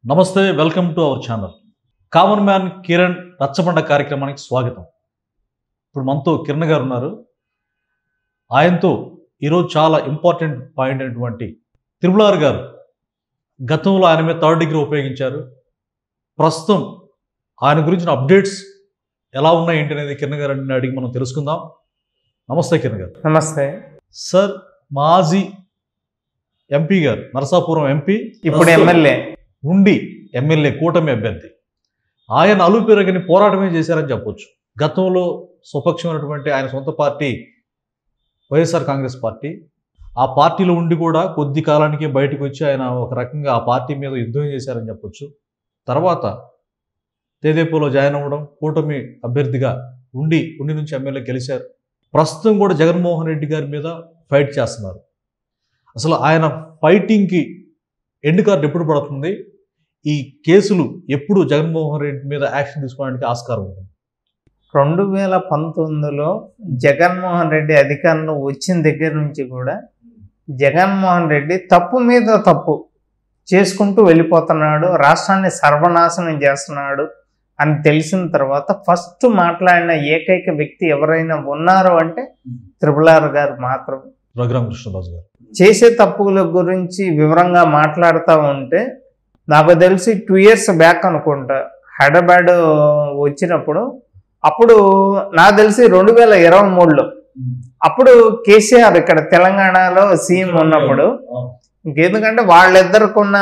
నమస్తే welcome to our channel common man Kiran Rachabanda కార్యక్రమానికి స్వాగతం ఇప్పుడు మనతో కిరణ్ గారు ఉన్నారు ఆయనతో ఈరోజు చాలా ఇంపార్టెంట్ పాయింట్ అయినటువంటి తిరుమలార్ గారు గతంలో ఆయన మీద థర్డ్ డిగ్రీ ఉపయోగించారు ప్రస్తుతం ఆయన గురించిన అప్డేట్స్ ఎలా ఉన్నాయి ఏంటి అనేది కిరణ్ గారు అడిగి మనం తెలుసుకుందాం నమస్తే కిరణ్ గారు నమస్తే సార్ మాజీ ఎంపీ గారు నరసాపురం ఎంపీ ఇప్పుడు ఎమ్మెల్యే ఉండి ఎమ్మెల్యే కూటమి అభ్యర్థి ఆయన అలుపెరగని పోరాటమే చేశారని చెప్పొచ్చు గతంలో స్వపక్షమైనటువంటి ఆయన సొంత పార్టీ వైఎస్ఆర్ కాంగ్రెస్ పార్టీ ఆ పార్టీలో ఉండి కూడా కొద్ది కాలానికి బయటకు వచ్చి ఆయన ఒక రకంగా ఆ పార్టీ మీద యుద్ధం చేశారని చెప్పొచ్చు తర్వాత తేదేపోలో జాయిన్ అవ్వడం కూటమి అభ్యర్థిగా ఉండి ఉండి నుంచి ఎమ్మెల్యే గెలిచారు ప్రస్తుతం కూడా జగన్మోహన్ రెడ్డి గారి మీద ఫైట్ చేస్తున్నారు అసలు ఆయన ఫైటింగ్కి ఎండ్ కార్డు ఎప్పుడు పడుతుంది ఈ కేసులు ఎప్పుడు జగన్మోహన్ రెడ్డి మీద యాక్షన్ తీసుకోవడానికి ఆస్కారం ఉంటుంది రెండు వేల పంతొమ్మిదిలో జగన్మోహన్ రెడ్డి అధికారంలో వచ్చిన దగ్గర నుంచి కూడా జగన్మోహన్ రెడ్డి తప్పు మీద తప్పు చేసుకుంటూ వెళ్ళిపోతున్నాడు రాష్ట్రాన్ని సర్వనాశనం చేస్తున్నాడు అని తెలిసిన తర్వాత ఫస్ట్ మాట్లాడిన ఏకైక వ్యక్తి ఎవరైనా ఉన్నారు అంటే త్రిపులార్ గారు మాత్రమే రఘురామ కృష్ణదాస్ గారు చేసే తప్పుల గురించి వివరంగా మాట్లాడుతూ ఉంటే నాకు తెలిసి టూ ఇయర్స్ బ్యాక్ అనుకుంటా హైదరాబాద్ వచ్చినప్పుడు అప్పుడు నాకు తెలిసి రెండు వేల ఇరవై మూడులో అప్పుడు కేసీఆర్ ఇక్కడ తెలంగాణలో సీఎం ఉన్నప్పుడు ఇంకెందుకంటే వాళ్ళిద్దరికున్న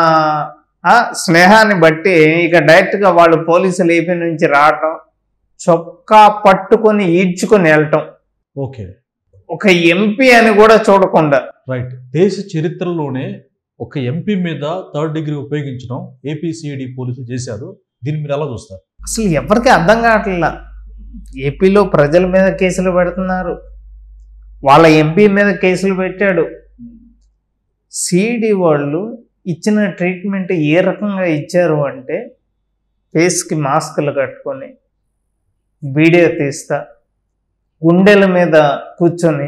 ఆ, స్నేహాన్ని బట్టి ఇక డైరెక్ట్గా వాళ్ళు పోలీసులు ఏపీ నుంచి రావటం చొక్కా పట్టుకొని ఈడ్చుకొని వెళ్ళటం ఓకే ఒక ఎంపీ అని కూడా చూడకుండా రైట్ దేశ చరిత్రలోనే ఒక ఎంపీ మీద థర్డ్ డిగ్రీ ఉపయోగించడం ఏపీసీఐడి పోలీసులు చేశారు దీన్ని మీరు ఎలా చూస్తారు అసలు ఎవరికి అర్థం కావట్లా ఏపీలో ప్రజల మీద కేసులు పెడుతున్నారు వాళ్ళ ఎంపీ మీద కేసులు పెట్టాడు సిడి వాళ్ళు ఇచ్చిన ట్రీట్మెంట్ ఏ రకంగా ఇచ్చారు అంటే ఫేస్కి మాస్కులు కట్టుకొని వీడియో తీస్తా గుండెల మీద కూర్చొని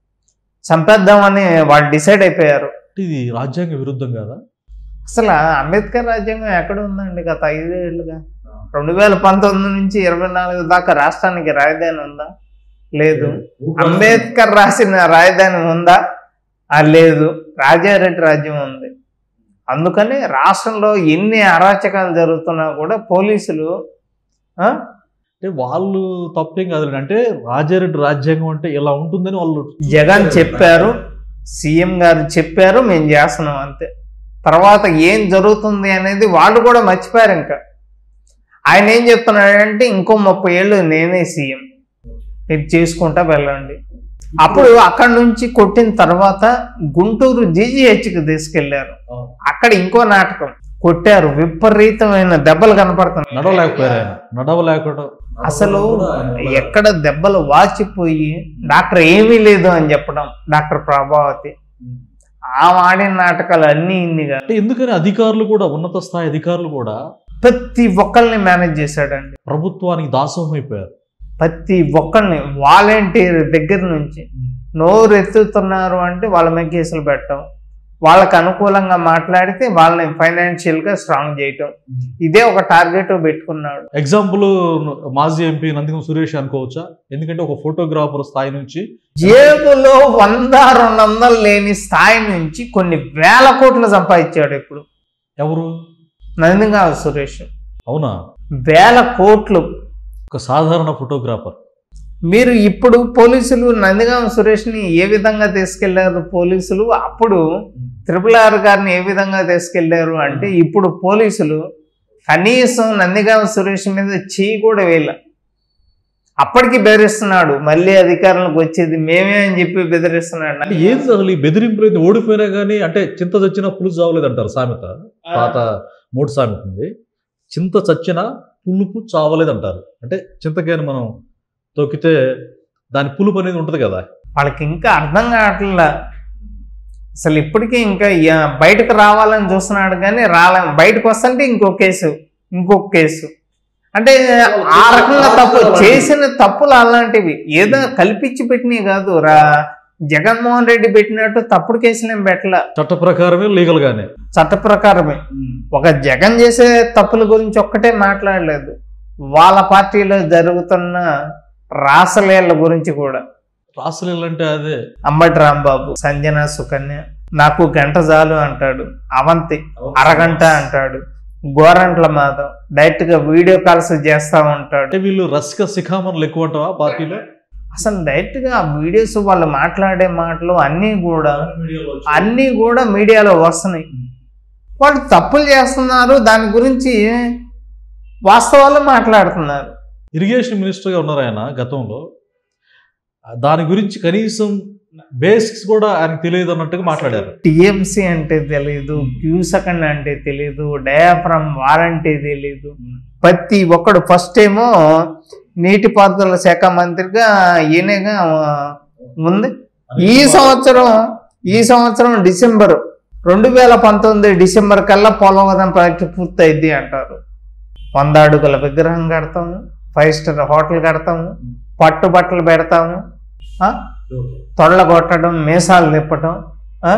చంపేద్దామని వాళ్ళు డిసైడ్ అయిపోయారు అంటే ఇది రాజ్యాంగ విరుద్ధం కాదా అసలు అంబేద్కర్ రాజ్యాంగం ఎక్కడ ఉందండి గత ఐదేళ్లుగా రెండు వేల పంతొమ్మిది నుంచి ఇరవై నాలుగు దాకా రాష్ట్రానికి రాజధాని ఉందా లేదు అంబేద్కర్ రాసిన రాజధాని ఉందా ఆ లేదు రాజారెడ్డి రాజ్యం ఉంది అందుకని రాష్ట్రంలో ఎన్ని అరాచకాలు జరుగుతున్నా కూడా పోలీసులు ఆ, అంటే వాళ్ళు తప్పేం కాదు అంటే రాజారెడ్డి రాజ్యాంగం అంటే ఇలా ఉంటుందని వాళ్ళు జగన్ చెప్పారు సీఎం గారు చెప్పారు మేము చేస్తున్నాం అంతే తర్వాత ఏం జరుగుతుంది అనేది వాళ్ళు కూడా మర్చిపోయారు ఇంకా ఆయన ఏం చెప్తున్నాడంటే ఇంకో ముప్పై ఏళ్ళు నేనే సీఎం మీరు చేసుకుంటా వెళ్ళండి అప్పుడు అక్కడ నుంచి కొట్టిన తర్వాత గుంటూరు జీజీహెచ్కి తీసుకెళ్లారు అక్కడ ఇంకో నాటకం కొట్టారు విపరీతమైన దెబ్బలు కనపడుతున్నాయి నడవలేకపోయారు ఆయన నడవలేకపోవడం అసలు ఎక్కడ దెబ్బలు వాచిపోయి డాక్టర్ ఏమీ లేదు అని చెప్పడం డాక్టర్ ప్రభావతి ఆ ఆడిన నాటకాలు అన్నీ ఇన్నిగా అంటే ఎందుకని అధికారులు కూడా ఉన్నత స్థాయి అధికారులు కూడా ప్రతి ఒక్కరిని మేనేజ్ చేశాడండి ప్రభుత్వానికి దాసోహం అయిపోయారు ప్రతి ఒక్కరిని వాలంటీర్ దగ్గర నుంచి నోరు ఎత్తుతున్నారు అంటే వాళ్ళ మీద కేసులు పెట్టడం వాళ్ళకి అనుకూలంగా మాట్లాడితే వాళ్ళని ఫైనాన్షియల్ గా స్ట్రాంగ్ చేయటం ఇదే ఒక టార్గెట్ పెట్టుకున్నాడు ఎగ్జాంపుల్ మాజీ ఎంపీ నందిగం సురేష్ అనుకోవచ్చా ఎందుకంటే ఒక ఫోటోగ్రాఫర్ స్థాయి నుంచి జేబులో వంద రెండు వందలు లేని స్థాయి నుంచి కొన్ని వేల కోట్లు సంపాదించాడు ఇప్పుడు ఎవరు నందిగా సురేష్ అవునా వేల కోట్లు ఒక సాధారణ ఫోటోగ్రాఫర్ మీరు ఇప్పుడు పోలీసులు నందిగాం సురేష్ని ఏ విధంగా తీసుకెళ్లారు పోలీసులు అప్పుడు త్రిపుల్ ఆర్ గారిని ఏ విధంగా తీసుకెళ్లారు అంటే ఇప్పుడు పోలీసులు కనీసం నందిగాం సురేష్ మీద చేయి కూడా వేయాల అప్పటికి బెదిరిస్తున్నాడు మళ్ళీ అధికారంలోకి వచ్చేది మేమే అని చెప్పి బెదిరిస్తున్నాడు అంటే ఏది అసలు ఈ బెదిరింపులు ఏంది? ఓడిపోయినా కానీ అంటే చింత చచ్చినా పులుసు చావలేదు అంటారు సామెత పాత మూడు సామెత ఉంది చింత చచ్చినా పులుపు చావలేదు అంటారు అంటే చింతకాయని మనం తొక్కితే దాని పులుపు అనేది ఉంటుంది కదా వాళ్ళకి ఇంకా అర్థం కావట్లా అసలు ఇప్పటికీ ఇంకా యా- బయటకు రావాలని చూస్తున్నాడు కానీ రాలే బయటకు వస్తుంటే ఇంకో కేసు ఇంకొక కేసు అంటే ఆ రకంగా తప్పు చేసిన తప్పులు అలాంటివి ఏదో కల్పించి పెట్టినవి కాదు రా జగన్మోహన్ రెడ్డి పెట్టినట్టు తప్పుడు కేసులు ఏం పెట్టలే చట్ట ప్రకారమే లీగల్ గానే చట్ట ప్రకారమే ఒక జగన్ చేసే తప్పుల గురించి ఒక్కటే మాట్లాడలేదు వాళ్ళ పార్టీలో జరుగుతున్న రాసలీల గురించి కూడా రాసలీలు అంటే అదే అంబటి రాంబాబు సంజన సుకన్య నాకు గంట చాలు అంటాడు అవంతి అరగంట అంటాడు గోరంట్ల మాధవ్ డైరెక్ట్ గా వీడియో కాల్స్ చేస్తా ఉంటాడు అంటే వీళ్ళు రసిక శిఖామణులు ఎక్కువ అంటావా పార్టీలో అసలు డైరెక్ట్ గా ఆ వీడియోస్ వాళ్ళు మాట్లాడే మాటలు అన్నీ కూడా అన్నీ కూడా మీడియాలో వస్తున్నాయి వాళ్ళు తప్పులు చేస్తున్నారు దాని గురించి వాస్తవాలు మాట్లాడుతున్నారు ఇరిగేషన్ మినిస్టర్గా ఉన్నారు ఆయన గతంలో దాని గురించి కనీసం బేసిక్స్ కూడా ఆయనకు తెలియదు అన్నట్టుగా మాట్లాడారు టిఎంసి అంటే తెలియదు క్యూసకండ్ అంటే తెలియదు డయాఫ్రమ్ వారంటీ తెలియదు ప్రతి ఒక్కడు ఫస్ట్ ఏమో నీటిపారుదల శాఖ మంత్రిగా ఈయనగా ఆ, ఉంది ఈ సంవత్సరం ఈ సంవత్సరం డిసెంబర్ రెండు వేల పంతొమ్మిది డిసెంబర్ కల్లా పోలవరం ప్రాజెక్టు పూర్తయిద్ది అంటారు వంద అడుగుల విగ్రహం కడతాము ఫైవ్ స్టార్ హోటల్ కడతాము పట్టు బట్టలు పెడతాము ఆ? తొళ్ళ కొట్టడం మీసాలు తిప్పటం ఆ?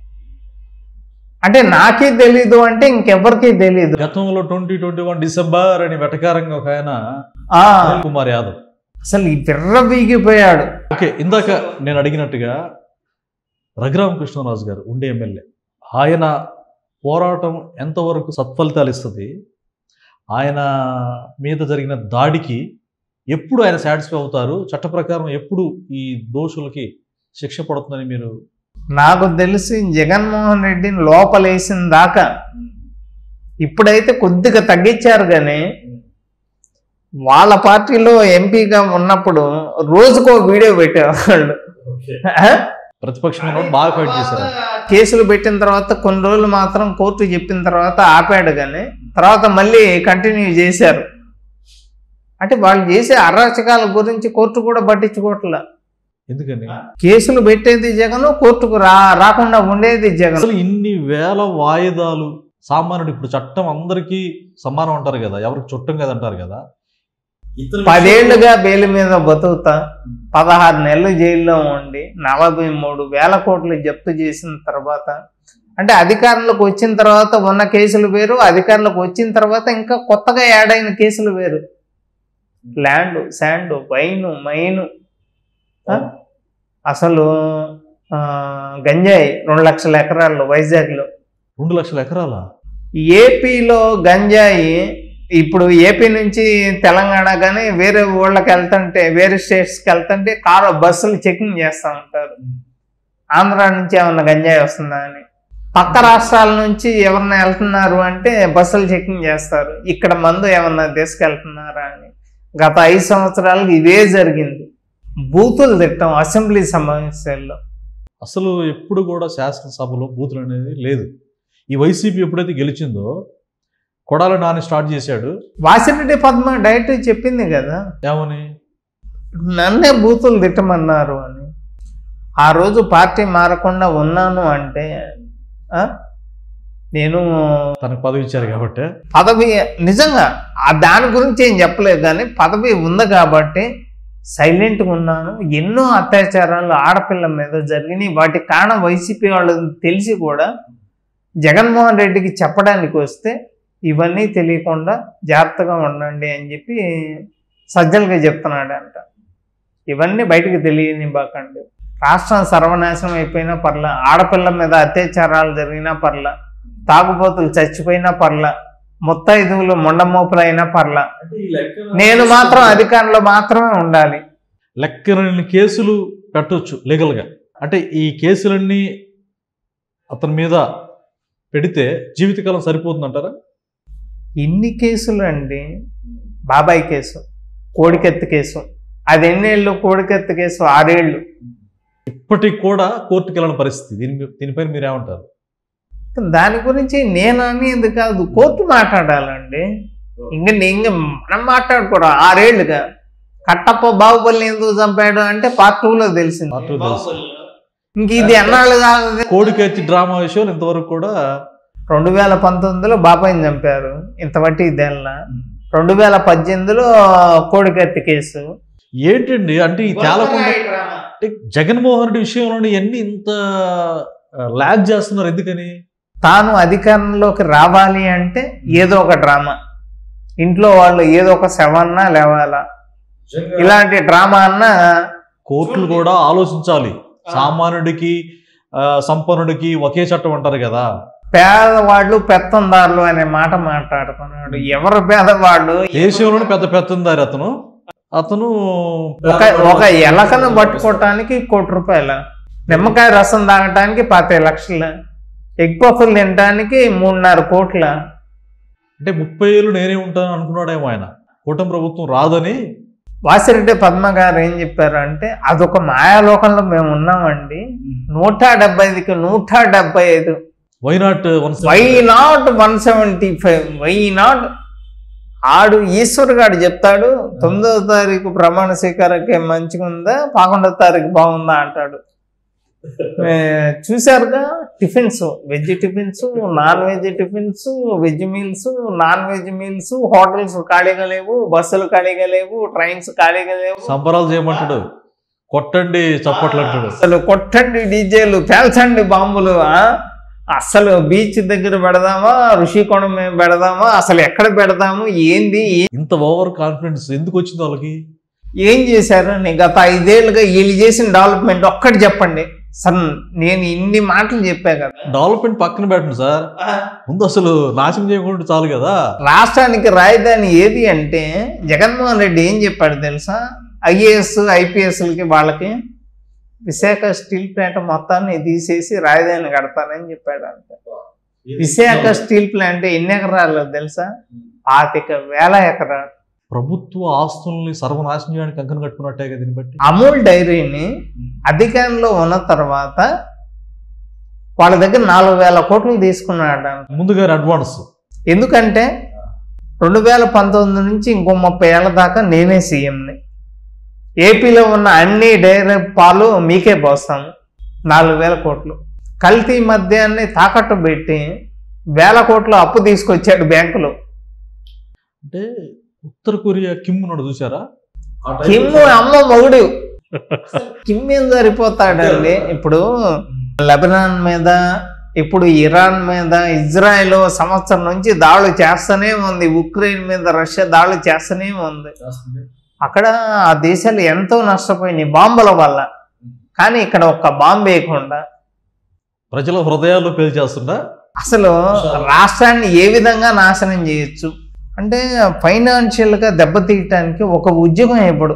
అంటే నాకే తెలీదు అంటే ఇంకెవ్వరికీ తెలీదు గతంలో ట్వంటీ ట్వంటీ వన్ డిసెంబర్ అని వెటకారంగా ఒక ఆయన ఆ అనిల్ కుమార్ యాదవ్ అసలు ఈ బిర్ర బీగిపోయాడు ఓకే ఇందాక నేను అడిగినట్టుగా రఘురామ కృష్ణరాజు గారు ఉండే ఎమ్మెల్యే ఆయన పోరాటం ఎంతవరకు సత్ఫలితాలు ఇస్తుంది ఆయన మీద జరిగిన దాడికి ఎప్పుడు ఆయన సాటిస్ఫై అవుతారు చట్ట ప్రకారం ఎప్పుడు ఈ దోషులకి శిక్ష పడుతుందని మీరు నాకు తెలిసి జగన్మోహన్ రెడ్డిని లోపలేసిన దాకా ఇప్పుడైతే కొద్దిగా తగ్గించారు కానీ వాళ్ళ పార్టీలో ఎంపీగా ఉన్నప్పుడు రోజుకో వీడియో పెట్టేవాళ్ళు ఆ? ప్రతిపక్షంలో ఉన్నప్పుడు బాగా ఫైట్ చేశారు కేసులు పెట్టిన తర్వాత కొన్ని రోజులు మాత్రం కోర్టు చెప్పిన తర్వాత ఆపాడు కానీ తర్వాత మళ్ళీ కంటిన్యూ చేశారు అంటే వాళ్ళు చేసే అరాచకాల గురించి కోర్టు కూడా పట్టించుకోవట్లే ఎందుకని కేసులు పెట్టేది జగన్ కోర్టుకు రా రాకుండా ఉండేది జగన్ అసలు ఇన్ని వేల వాయిదాలు సామాన్యుడు ఇప్పుడు చట్టం అందరికీ సమానం అంటారు కదా ఎవరికి చుట్టం కదా అంటారు కదా పదేళ్లుగా బెయిల్ మీద బతుకుతా పదహారు నెలలు జైల్లో ఉండి నలభై మూడు వేల కోట్లు జప్తు చేసిన తర్వాత అంటే అధికారంలోకి వచ్చిన తర్వాత ఉన్న కేసులు వేరు అధికారంలోకి వచ్చిన తర్వాత ఇంకా కొత్తగా యాడ్ అయిన కేసులు వేరు ల్యాండ్ శాండ్ వైన్ మైను ఆ? అసలు ఆ, గంజాయి రెండు లక్షల ఎకరాల్లో వైజాగ్లో రెండు లక్షల ఎకరాల ఏపీలో గంజాయి ఇప్పుడు ఏపీ నుంచి తెలంగాణ కానీ వేరే ఊళ్ళకి వెళ్తుంటే వేరే స్టేట్స్కి వెళ్తుంటే కారు బస్సులు చెకింగ్ చేస్తూ ఉంటారు ఆంధ్ర నుంచి ఏమన్నా గంజాయి వస్తుందా అని పక్క రాష్ట్రాల నుంచి ఎవరన్నా వెళ్తున్నారు అంటే బస్సులు చెకింగ్ చేస్తారు ఇక్కడ మందు ఏమన్నా తీసుకెళ్తున్నారా అని గత ఐదు సంవత్సరాలకు ఇదే జరిగింది బూతులు తిట్టం అసెంబ్లీ సమావేశాల్లో అసలు ఎప్పుడు కూడా శాసనసభలో బూతులు అనేది లేదు ఈ వైసీపీ ఎప్పుడైతే గెలిచిందో కొడాల నాని స్టార్ట్ చేశాడు వాసిరెడ్డి పద్మ డైరెక్ట్ చెప్పింది కదా ఏమని నన్నే బూతులు తిట్టమన్నారు అని ఆ రోజు పార్టీ మారకుండా ఉన్నాను అంటే ఆ, నేను తనకు పదవి ఇచ్చారు కాబట్టి పదవి నిజంగా ఆ దాని గురించి ఏం చెప్పలేదు కానీ పదవి ఉంది కాబట్టి సైలెంట్గా ఉన్నాను ఎన్నో అత్యాచారాలు ఆడపిల్ల మీద జరిగినాయి వాటి కారణం వైసీపీ వాళ్ళు తెలిసి కూడా జగన్మోహన్ రెడ్డికి చెప్పడానికి వస్తే ఇవన్నీ తెలియకుండా జాగ్రత్తగా ఉండండి అని చెప్పి సజ్జలుగా చెప్తున్నాడు అంట ఇవన్నీ బయటికి తెలియని బాకండి రాష్ట్రం సర్వనాశనం అయిపోయినా పర్ల ఆడపిల్ల మీద అత్యాచారాలు జరిగినా పర్ల తాగుబోతులు చచ్చిపోయినా పర్ల ముత్తైదువులు మొండమోపులైనా పర్ల నేను మాత్రం అధికారంలో మాత్రమే ఉండాలి లెక్కలని కేసులు పెట్టొచ్చు లీగల్గా అంటే ఈ కేసులన్నీ అతని మీద పెడితే జీవితకాలం సరిపోతుందంటారా ఇన్ని కేసులు అండి బాబాయ్ కేసు కోడికెత్తి కేసు అది ఎన్నేళ్ళు కోడికెత్తి కేసు ఆరేళ్ళు ఇప్పటికి కూడా కోర్టుకి వెళ్ళని పరిస్థితి దీని మీ- దీనిపైన మీరు ఏమంటారు దాని గురించి నేను అనేది కాదు కోర్టు మాట్లాడాలండి ఇంక ఇంక మనం మాట్లాడుకోవడం ఆరేళ్లుగా కట్టప్ప బాహుబలిని ఎందుకు చంపాడు అంటే పార్ట్ టూలో తెలిసింది Part two తెలుసు. ఇంక ఇది ఎన్నాళ్ళు కాదు కోడికైతే డ్రామా విషయాలు ఇంతవరకు కూడా రెండు వేల పంతొమ్మిదిలో బాబాయిని చంపారు ఇంత బట్టి ఇదేళ్ళ రెండు వేల పద్దెనిమిదిలో కోడికత్తి కేసు ఏంటండి అంటే ఈ తేలకుండా అంటే జగన్మోహన్ రెడ్డి విషయంలోని ఎన్ని ఇంత ల్యాగ్ చేస్తున్నారు ఎందుకని తాను అధికారంలోకి రావాలి అంటే ఏదో ఒక డ్రామా ఇంట్లో వాళ్ళు ఏదో ఒక శవన్నా లేవాలా ఇలాంటి డ్రామా అన్న కోర్టులు కూడా ఆలోచించాలి సామాన్యుడికి ఆ, సంపన్నుడికి ఒకే చట్టం అంటారు కదా పేదవాళ్ళు పెత్తందారులు అనే మాట మాట్లాడుతున్నాడు ఎవరు పేదవాళ్ళు దేశంలోనే పెద్ద పెత్తందారి అతను అతను ఒక ఒక ఎలకను పట్టుకోవటానికి కోటి రూపాయల నిమ్మకాయ రసం తాగటానికి పాతి లక్షల ఎగ్ పఫ్లు తినటానికి మూడున్నర కోట్ల అంటే ముప్పై ఏళ్ళు నేనే ఉంటాను అనుకున్నాడేమో ఆయన కూటమి ప్రభుత్వం రాదని వాసిరెడ్డి పద్మ గారు ఏం చెప్పారు అంటే అదొక మాయాలోకంలో మేము ఉన్నామండి నూట డెబ్బై ఐదుకి నూట డెబ్బై ఐదు why not one why not one seventy five why not ఆడు ఈశ్వర్ గారు చెప్తాడు తొమ్మిదవ తారీఖు ప్రమాణ స్వీకారకే మంచిగా ఉందా పదకొండవ తారీఖు బాగుందా అంటాడు ఏ, చూశారుగా tiffins veg tiffins non veg tiffins veg meals non veg meals hotels ఖాళీగా లేవు బస్సులు ఖాళీగా లేవు ట్రైన్స్ ఖాళీగా లేవు సంబరాలు చేయమంటాడు కొట్టండి చప్పట్లు అంటాడు అసలు కొట్టండి డీజేలు పేల్చండి బాంబులు ఆ? అసలు బీచ్ దగ్గర పెడదామా ఋషికోణం మీద పెడదామా అసలు ఎక్కడ పెడదాము ఏంది ఏ- ఇంత ఓవర్ కాన్ఫిడెన్స్ ఎందుకు వచ్చింది వాళ్ళకి ఏం చేశారు నీ గత ఐదేళ్లుగా వీళ్ళు చేసిన డెవలప్మెంట్ ఒక్కటి చెప్పండి సార్ నేను ఇన్ని మాటలు చెప్పా కదా డెవలప్మెంట్ పక్కన పెట్టండి సార్ ముందు అసలు నాశనం చేయకుండా చాలు కదా రాష్ట్రానికి రాజధాని ఏది అంటే జగన్మోహన్ రెడ్డి ఏం చెప్పాడు తెలుసా ఐఏఎస్ ఐపీఎస్లకి వాళ్ళకి విశాఖ స్టీల్ ప్లాంట్ మొత్తాన్ని తీసేసి రాజధాని కడతానని చెప్పాడు అంతే విశాఖ స్టీల్ ప్లాంట్ ఎన్ని ఎకరాలు తెలుసా పాతిక వేల ఎకరాలు ప్రభుత్వ ఆస్తుల్ని సర్వనాశనం చేయడానికి కంకణ కట్టుకున్నట్టే కదా దీన్ని బట్టి అమూల్ డైరీని అధికారంలో ఉన్న తర్వాత వాళ్ళ దగ్గర నాలుగు వేల కోట్లు తీసుకున్నాడు అంట. ముందుగానే అడ్వాన్స్ ఎందుకంటే రెండు వేల పంతొమ్మిది నుంచి ఇంకో ముప్పై ఏళ్ళ దాకా నేనే సీఎంని ఏపీలో ఉన్న అన్ని డైరీ పాలు మీకే పోస్తాము నాలుగు వేల కోట్లు కల్తీ మద్యాన్ని తాకట్టు పెట్టి వేల కోట్లు అప్పు తీసుకొచ్చాడు బ్యాంకులో అంటే ఉత్తర కొరియా కిమ్ ఉన్నాడు చూసారా కిమ్ అమ్మ మొగుడు కిమ్ ఏం సరిపోతాడండి ఇప్పుడు లెబనాన్ మీద ఇప్పుడు ఇరాన్ మీద ఇజ్రాయెల్ సంవత్సరం నుంచి దాడులు చేస్తూనే ఉంది ఉక్రెయిన్ మీద రష్యా దాడులు చేస్తూనే ఉంది అక్కడ ఆ దేశాలు ఎంతో నష్టపోయినాయి బాంబుల వల్ల కానీ ఇక్కడ ఒక్క బాంబు వేయకుండా ప్రజల హృదయాల్లో పేల్చేస్తుందా అసలు రాష్ట్రాన్ని ఏ విధంగా నాశనం చేయొచ్చు అంటే ఫైనాన్షియల్గా దెబ్బతీయటానికి ఒక ఉద్యోగం ఇవ్వడు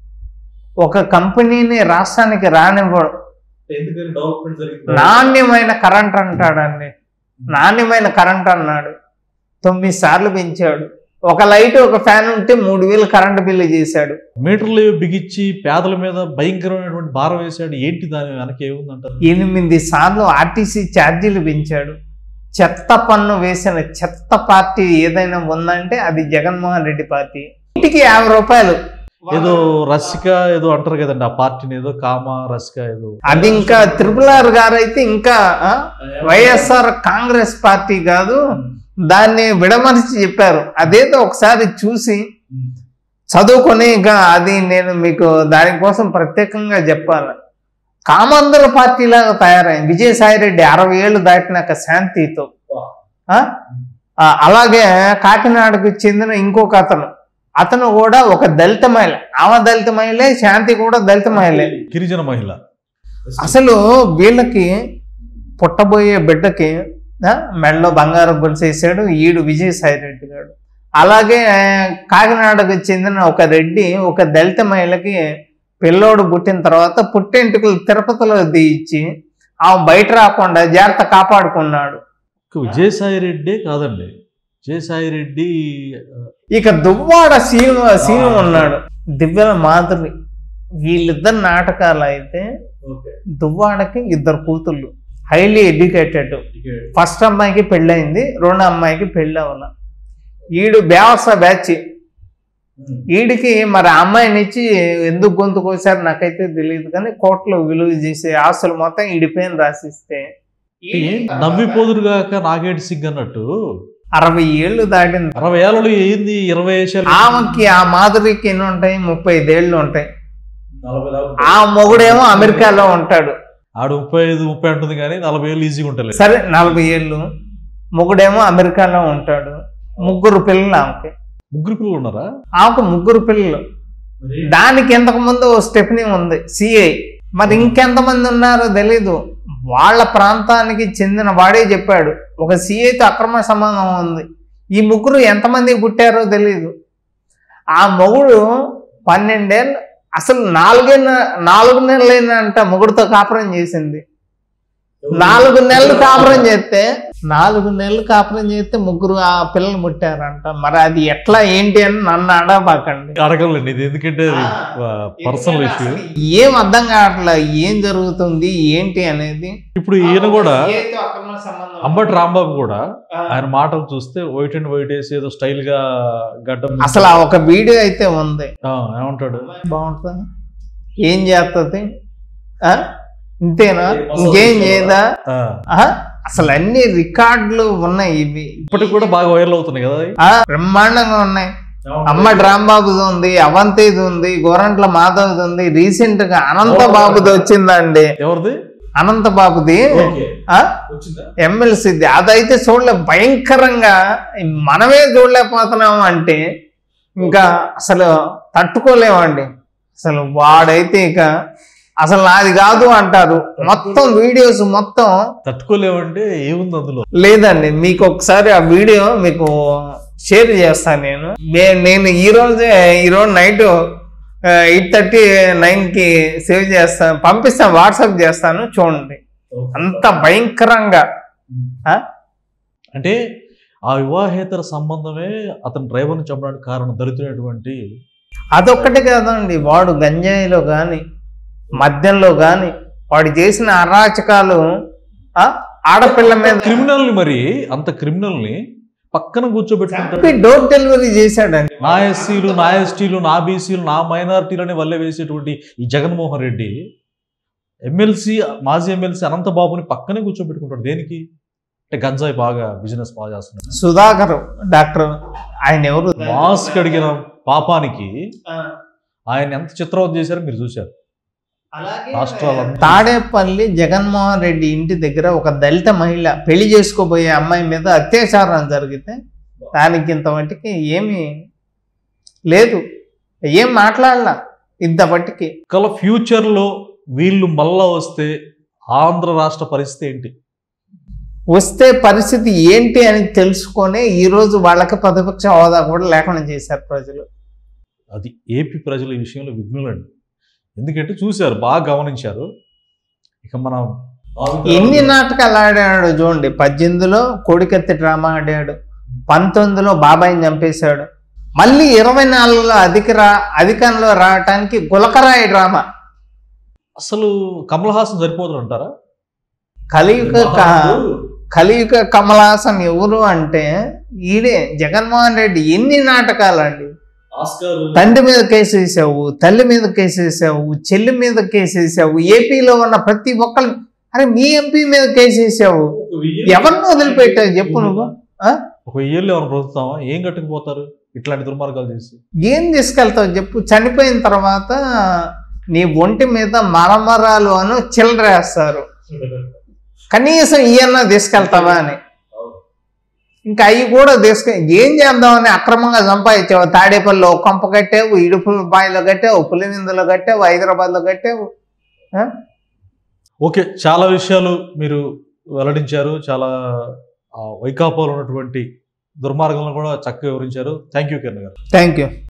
ఒక కంపెనీని రాష్ట్రానికి రానివ్వడు ఎందుకని డెవలప్మెంట్ నాణ్యమైన కరెంట్ అంటాడండి నాణ్యమైన కరెంట్ అన్నాడు తొమ్మిది సార్లు పెంచాడు ఒక లైట్ ఒక ఫ్యాన్ ఉంటే మూడు వేలు కరెంట్ బిల్లు చేశాడు మీటర్లు బిగించి పేదల మీద భయంకరమైనటువంటి భారం వేసాడు ఏంటి దాని వెనక ఏముందంటారు ఎనిమిది సార్లు ఆర్టీసీ ఛార్జీలు పెంచాడు చెత్త పన్ను వేసిన చెత్త పార్టీ ఏదైనా ఉందంటే అది జగన్మోహన్ రెడ్డి పార్టీ ఇంటికి యాభై రూపాయలు ఏదో రసిక ఏదో అంటారు కదండి ఆ పార్టీని ఏదో కామ రసిక ఏదో అది ఇంకా త్రిపుల్ ఆర్ గారు అయితే ఇంకా ఆ, వైఎస్ఆర్ కాంగ్రెస్ పార్టీ కాదు దాన్ని విడమరిచి చెప్పారు అదేదో ఒకసారి చూసి చదువుకొని ఇక అది నేను మీకు దానికోసం ప్రత్యేకంగా చెప్పాలి కామందల పార్టీ లాగా తయారైంది విజయసాయి రెడ్డి అరవై ఏళ్ళు దాటినాక శాంతితో ఆ? ఆ, అలాగే కాకినాడకు చెందిన ఇంకొక అతను అతను కూడా ఒక దళిత మహిళ ఆమె దళిత మహిళే శాంతి కూడా దళిత మహిళే గిరిజన మహిళ అసలు వీళ్ళకి పుట్టబోయే బిడ్డకి ఆ, మెడలో బంగారం గొలుసేసాడు ఈడు విజయసాయి రెడ్డి గారు అలాగే ఆ, కాకినాడకు చెందిన ఒక రెడ్డి ఒక దళిత మహిళకి పిల్లోడు పుట్టిన తర్వాత పుట్టెంటుకలు తిరుపతిలో దించి ఆమె బయట రాకుండా జాగ్రత్త కాపాడుకున్నాడు ఒక్క విజయసాయి రెడ్డి కాదండి విజయసాయి రెడ్డి ఇక దువ్వాడ సీను సీను ఉన్నాడు దివ్యల మాధురి వీళ్ళిద్దరు నాటకాలు అయితే దువ్వాడకి ఇద్దరు కూతుళ్ళు హైలీ ఎడ్యుకేటెడ్ ఫస్ట్ అమ్మాయికి పెళ్ళయింది రెండో అమ్మాయికి పెళ్ళి అవ్వాల ఈడు బేవస బ్యాచ్ ఈడికి మరి ఆ అమ్మాయిని ఇచ్చి ఎందుకు గొంతు కోసారు నాకైతే తెలియదు కానీ కోట్లు విలువ చేసే ఆస్తులు మొత్తం ఈడి పేరు రాసిస్తే నవ్విపోదురుగాక నాగేటి సిగ్ అన్నట్టు అరవై ఏళ్ళు దాటింది అరవై ఏళ్ళు ఏంది ఇరవై ఏళ్ళు ఆమెకి ఆ మాధురికి ఎన్ని ఉంటాయి ముప్పై ఐదేళ్ళు ఉంటాయి ఆ మొగుడేమో అమెరికాలో ఉంటాడు ఆడు ముప్పై ఐదు ముప్పై ఉంటుంది కానీ నలభై ఏళ్ళు ఈజీగా ఉంటుంది సరే నలభై ఏళ్ళు మొగుడేమో అమెరికాలో ఉంటాడు ముగ్గురు పిల్లలు ఆమెకి ముగ్గురు పిల్లలు ఉన్నారా ఆమెకు ముగ్గురు పిల్లలు దానికి ఇంతకు ముందు ఓ స్టెప్నీ ఉంది సిఐ మరి ఇంకెంతమంది ఉన్నారో తెలీదు వాళ్ళ ప్రాంతానికి చెందిన వాడే చెప్పాడు ఒక సిఐతో అక్రమ సంబంధం ఉంది ఈ ముగ్గురు ఎంతమంది పుట్టారో తెలీదు ఆ మొగుడు పన్నెండేళ్ళు అసలు నాలుగే నాలుగు నెలలైనంట మొగుడుతో కాపురం చేసింది నాలుగు నెలలు కాపురం చేస్తే నాలుగు నెలలు కాపురం చేస్తే ముగ్గురు ఆ పిల్లలు పుట్టారంట మరి అది ఎట్లా ఏంటి అని నన్ను అడగబాకండి అడగలండి ఇది ఎందుకంటే పర్సనల్ ఇష్యూ ఏం అర్థం కావట్లే ఏం జరుగుతుంది ఏంటి అనేది ఇప్పుడు ఈయన కూడా ఏదో అక్రమ సంబంధం. అంబటి రాంబాబు కూడా ఆ. ఆయన మాటలు చూస్తే వైట్ అండ్ వైట్ వేసి ఏదో స్టైల్ గా గడ్డం అసలు ఆ ఒక వీడియో అయితే ఉంది ఆ, ఏమంటాడు బాగుంటుందా ఏం చేస్తుంది ఆ? ఇంతేనా ఇంకేం చేయదా ఆ, ఆ? అసలు అన్ని రికార్డులు ఉన్నాయి ఇవి ఇప్పటికి కూడా బాగా వైరల్ అవుతున్నాయి కదా అవి. ఆ, బ్రహ్మాండంగా ఉన్నాయి అమ్మ రాంబాబుది ఉంది అవంతిది ఉంది గోరంట్ల మాధవ్ది ఉంది రీసెంట్ గా అనంత బాబుది వచ్చిందండి ఎవరిది అనంత బాబుది ఆ ఎమ్మెల్సీది అదైతే చూడలే భయంకరంగా మనమే చూడలేకపోతున్నాం అంటే ఇంకా అసలు తట్టుకోలేమండి అసలు వాడైతే ఇక అసలు నాది కాదు అంటారు మొత్తం వీడియోస్ మొత్తం తట్టుకోలేమంటే ఏముంది అందులో లేదండి మీకు ఒకసారి ఆ వీడియో మీకు షేర్ చేస్తాను నేను నే- నేను ఈ రోజే ఈరోజు నైట్ ఎయిట్ థర్టీ నైన్కి సేవ్ చేస్తాను పంపిస్తాను వాట్సాప్ చేస్తాను చూడండి అంత భయంకరంగా ఆ? అంటే ఆ వివాహేతర సంబంధమే అతని డ్రైవర్ని చంపడానికి కారణం దరిద్రమైనటువంటి అదొక్కటి కాదండి వాడు గంజాయిలో కానీ మద్యంలో కానీ వాడు చేసిన అరాచకాలు ఆ, ఆడపిల్ల మీద క్రిమినల్ ని మరి అంత క్రిమినల్ ని పక్కన కూర్చోబెట్టుకుంటాడు చంపి డోర్ డెలివరీ చేశాడండి నా ఎస్సీలు నా ఎస్టీలు నా బీసీలు నా మైనారిటీలని వల్లే వేసేటువంటి ఈ జగన్మోహన్ రెడ్డి ఎమ్మెల్సీ మాజీ ఎమ్మెల్సీ అనంతబాబుని పక్కనే కూర్చోబెట్టుకుంటాడు దేనికి అంటే గంజాయి బాగా బిజినెస్ బాగా చేస్తున్నాడు సుధాకర్ డాక్టర్ ఆయన ఎవరు మాస్క్ అడిగిన పాపానికి ఆయన ఎంత చిత్రవత చేశారో మీరు చూశారు రాష్ట్రాలంతా తాడేపల్లి జగన్మోహన్ రెడ్డి ఇంటి దగ్గర ఒక దళిత మహిళ పెళ్లి చేసుకోబోయే అమ్మాయి మీద అత్యాచారం జరిగితే దానికి ఇంతమటికి ఏమీ లేదు ఏం మాట్లాడలా ఇంతమటికి కల ఫ్యూచర్లో వీళ్ళు మళ్ళా వస్తే ఆంధ్ర రాష్ట్ర పరిస్థితి ఏంటి వస్తే పరిస్థితి ఏంటి అని తెలుసుకొని ఈరోజు వాళ్ళకి ప్రతిపక్ష హోదా కూడా లేకుండా చేశారు ప్రజలు అది ఏపీ ప్రజల ఈ విషయంలో విఘ్నులండి ఎందుకంటే చూశారు బాగా గమనించారు ఇక మనం ఎన్ని నాటకాలు ఆడాడు చూడండి పద్దెనిమిదిలో కోడికత్తి డ్రామా ఆడాడు పంతొమ్మిదిలో బాబాయిని చంపేశాడు మళ్ళీ ఇరవై నాలుగులో అధిక రా అధికంలో రావటానికి గులకరాయి డ్రామా అసలు కమల్ హాసన్ సరిపోతుంది అంటారా కలియుగ క- కలియుగ కమల్ హాసన్ ఎవరు అంటే ఈడే జగన్మోహన్ రెడ్డి ఎన్ని నాటకాలు అండి తండ్రి మీద కేసు వేసావు తల్లి మీద కేసు వేసావు చెల్లి మీద కేసు వేసావు ఏపీలో ఉన్న ప్రతి ఒక్కరి అరే మీ ఎంపీ మీద కేసు వేసావు ఎవరిని వదిలిపెట్టావు చెప్పు నువ్వు ఆ? ఒక వెయ్యేళ్ళు ఎవరు బ్రతుకుతామా ఏం కట్టుకుపోతారు ఇట్లాంటి దుర్మార్గాలు చేసి ఏం తీసుకెళ్తావు చెప్పు చనిపోయిన తర్వాత నీ ఒంటి మీద మరమరాలు అను చిల్లరేస్తారు కనీసం ఈయన తీసుకెళ్తావా అని ఇంకా అవి కూడా తీసుకు ఏం చేద్దామని అక్రమంగా సంపాదించావు తాడేపల్లిలో ఒక కొంప కట్టావు ఇడుపు బాయిలో కట్టావు పులివిందులో కట్టావు హైదరాబాద్లో కట్టావు ఆ? ఓకే చాలా విషయాలు మీరు వెల్లడించారు చాలా ఆ, వైకాపాలో ఉన్నటువంటి దుర్మార్గాలను కూడా చక్కగా వివరించారు థ్యాంక్ యూ కిరణ్ గారు థ్యాంక్ యూ